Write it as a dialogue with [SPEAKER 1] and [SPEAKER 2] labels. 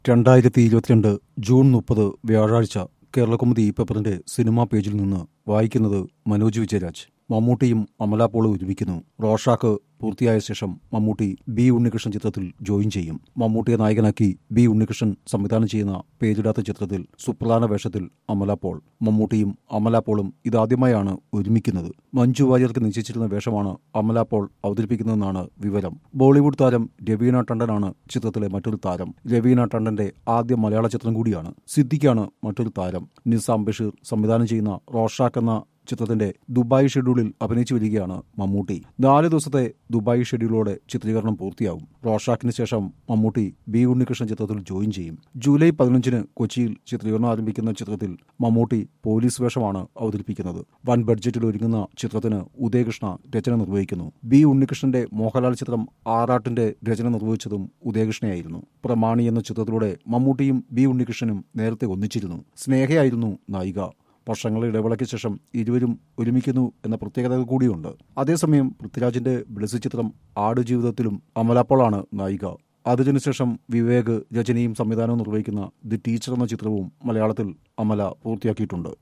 [SPEAKER 1] രണ്ടായിരത്തി ഇരുപത്തിരണ്ട് ജൂൺ മുപ്പത് വ്യാഴാഴ്ച കേരളകൗമുദി പേപ്പറിന്റെ സിനിമാ പേജിൽ നിന്ന് വായിക്കുന്നത് മനോജ് വിജയരാജ് മമ്മൂട്ടിയും അമല പോളും ഒരുമിക്കുന്നു റോഷാക്ക് പൂർത്തിയായ ശേഷം മമ്മൂട്ടി ബി ഉണ്ണികൃഷ്ണൻ ചിത്രത്തിൽ ജോയിൻ ചെയ്യും മമ്മൂട്ടിയെ നായകനാക്കി ബി ഉണ്ണികൃഷ്ണൻ സംവിധാനം ചെയ്യുന്ന പേരിടാത്ത ചിത്രത്തിൽ സുപ്രധാന വേഷത്തിൽ അമല പോൾ മമ്മൂട്ടിയും അമല പോളും ഇതാദ്യമായാണ് ഒരുമിക്കുന്നത് മഞ്ജു വാര്യർക്ക് നിശ്ചയിച്ചിരുന്ന വേഷമാണ് അമല പോൾ അവതരിപ്പിക്കുന്നതെന്നാണ് വിവരം ബോളിവുഡ് താരം രവീണ ടണ്ടനാണ് ചിത്രത്തിലെ മറ്റൊരു താരം രവീണ ടണ്ടന്റെ ആദ്യ മലയാള ചിത്രം കൂടിയാണ് സിദ്ദിഖാണ് മറ്റൊരു താരം നിസാം ബഷീർ സംവിധാനം ചെയ്യുന്ന റോഷാക്ക് എന്ന ചിത്രത്തിന്റെ ദുബായ് ഷെഡ്യൂളിൽ അഭിനയിച്ചു വരികയാണ് മമ്മൂട്ടി നാല് ദിവസത്തെ ദുബായ് ഷെഡ്യൂളോടെ ചിത്രീകരണം പൂർത്തിയാവും റോഷാക്കിന് ശേഷം മമ്മൂട്ടി ബി ഉണ്ണികൃഷ്ണൻ ചിത്രത്തിൽ ജോയിൻ ചെയ്യും ജൂലൈ പതിനഞ്ചിന് കൊച്ചിയിൽ ചിത്രീകരണം ആരംഭിക്കുന്ന ചിത്രത്തിൽ മമ്മൂട്ടി പോലീസ് വേഷമാണ് അവതരിപ്പിക്കുന്നത് വൻ ബഡ്ജറ്റിൽ ഒരുങ്ങുന്ന ചിത്രത്തിന് ഉദയകൃഷ്ണ രചന നിർവഹിക്കുന്നു ബി ഉണ്ണികൃഷ്ണന്റെ മോഹൻലാൽ ചിത്രം ആറാട്ടിന്റെ രചന നിർവഹിച്ചതും ഉദയകൃഷ്ണയായിരുന്നു പ്രമാണി എന്ന ചിത്രത്തിലൂടെ മമ്മൂട്ടിയും ബി ഉണ്ണികൃഷ്ണനും നേരത്തെ ഒന്നിച്ചിരുന്നു സ്നേഹയായിരുന്നു നായിക വർഷങ്ങളുടെ ഇടവേളയ്ക്ക് ശേഷം ഇരുവരും ഒരുമിക്കുന്നു എന്ന പ്രത്യേകത കൂടിയുണ്ട് അതേസമയം പൃഥ്വിരാജിന്റെ ബ്ലസ് ചിത്രം ആടുജീവിതത്തിലും അമലാപ്പോളാണ് നായിക അതിനുശേഷം വിവേക് രചനയും സംവിധാനവും നിർവഹിക്കുന്ന ദി ടീച്ചർ എന്ന ചിത്രവും മലയാളത്തിൽ അമല പൂർത്തിയാക്കിയിട്ടുണ്ട്